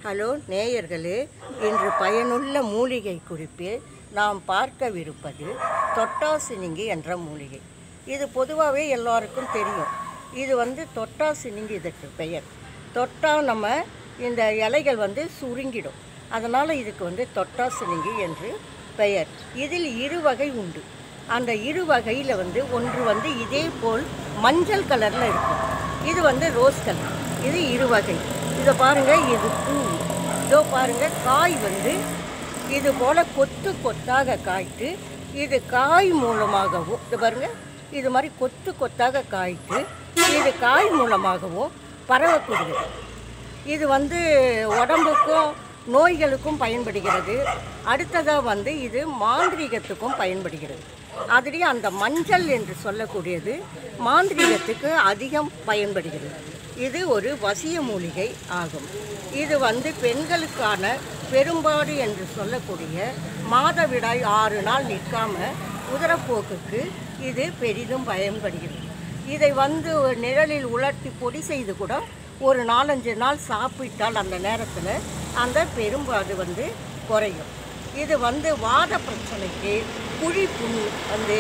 hello நேயர்களே இன்று பயனுள்ள மூலிகை குறிப்பில் நாம் பார்க்கவிருப்பது தொட்டாசினிங்கி என்ற மூலிகை இது பொதுவாகவே எல்லாருக்கும் தெரியும் இது வந்து தொட்டாசினிங்கி இதற்கு பெயர் தொட்டா நம்ம இந்த இலைகள் வந்து சுருங்கிடும் அதனால் இதுக்கு வந்து தொட்டாசினிங்கி என்று பெயர் இதில் இரு வகை உண்டு அந்த இரு வகையில் வந்து ஒன்று வந்து இதே போல் மஞ்சள் கலரில் இருக்கும் இது வந்து ரோஸ் கலர் இது இரு வகை இதை பாருங்கள் இது பூ இதோ பாருங்கள் காய் வந்து இது போல் கொத்து கொத்தாக காய்த்து இது காய் மூலமாகவும் இது பாருங்க இது மாதிரி கொத்து கொத்தாக காய்த்து இது காய் மூலமாகவும் பரவக்கூடியது இது வந்து உடம்புக்கும் நோய்களுக்கும் பயன்படுகிறது அடுத்ததாக வந்து இது மாந்திரீகத்துக்கும் பயன்படுகிறது அதுலேயும் அந்த மஞ்சள் என்று சொல்லக்கூடியது மாந்திரீகத்துக்கு அதிகம் பயன்படுகிறது இது ஒரு வசிய மூலிகை ஆகும் இது வந்து பெண்களுக்கான பெரும்பாடு என்று சொல்லக்கூடிய மாதவிடாய் ஆறு நாள் நிற்காம உதரப்போக்குக்கு இது பெரிதும் பயன்படுகிறது இதை வந்து ஒரு நிழலில் உலர்த்தி பொடி செய்து கூட ஒரு நாலஞ்சு நாள் சாப்பிட்டால் அந்த நேரத்தில் அந்த பெரும்பாடு வந்து குறையும் இது வந்து வாத பிரச்சனைக்கு குழி புண் வந்து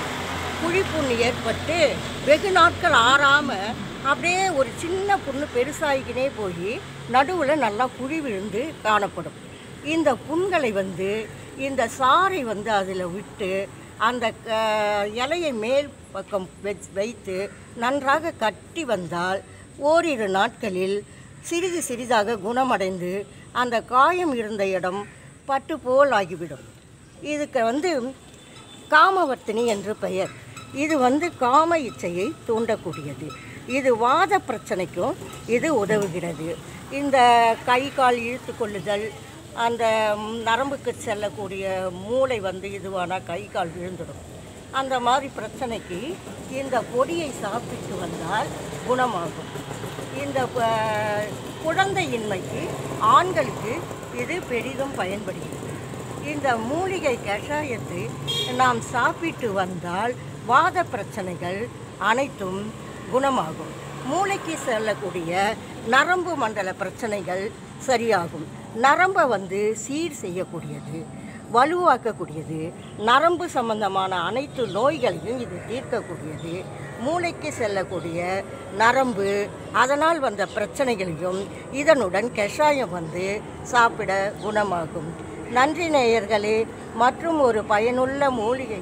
குழி புண்ணு ஏற்பட்டு வெகு நாட்கள் ஆறாமல் அப்படியே ஒரு சின்ன புண்ணு பெருசாகிக்கினே போய் நடுவில் நல்லா குழி விழுந்து காணப்படும் இந்த புண்களை வந்து இந்த சாறை வந்து அதில் விட்டு அந்த க- இலையை மேல் பக்கம் வெச் வைத்து நன்றாக கட்டி வந்தால் ஓரிரு நாட்களில் சிறிது சிறிதாக குணமடைந்து அந்த காயம் இருந்த இடம் பட்டு போல் ஆகிவிடும் இதுக்கு வந்து காமவர்த்தினி என்று பெயர் இது வந்து காம இச்சையை தூண்டக்கூடியது இது வாத பிரச்சனைக்கும் இது உதவுகிறது இந்த கை கால் இழுத்து கொள்ளுதல் அந்த ம், நரம்புக்கு செல்லக்கூடிய மூளை வந்து இதுவானால் கை கால் விழுந்துடும் அந்த மாதிரி பிரச்சனைக்கு இந்த பொடியை சாப்பிட்டு வந்தால் குணமாகும் இந்த ப- குழந்தையின்மைக்கு ஆண்களுக்கு இது பெரிதும் பயன்படுகிறது இந்த மூலிகை கஷாயத்தை நாம் சாப்பிட்டு வந்தால் வாத பிரச்சனைகள் அனைத்தும் குணமாகும் மூளைக்கு செல்லக்கூடிய நரம்பு மண்டல பிரச்சனைகள் சரியாகும் நரம்பை வந்து சீர் செய்யக்கூடியது வலுவாக்கக்கூடியது நரம்பு சம்பந்தமான அனைத்து நோய்களையும் இது தீர்க்கக்கூடியது மூளைக்கு செல்லக்கூடிய நரம்பு அதனால் வந்த பிரச்சனைகளையும் இதனுடன் கஷாயம் வந்து சாப்பிட குணமாகும் நன்றி நேயர்களே மற்றும் ஒரு பயனுள்ள மூலிகை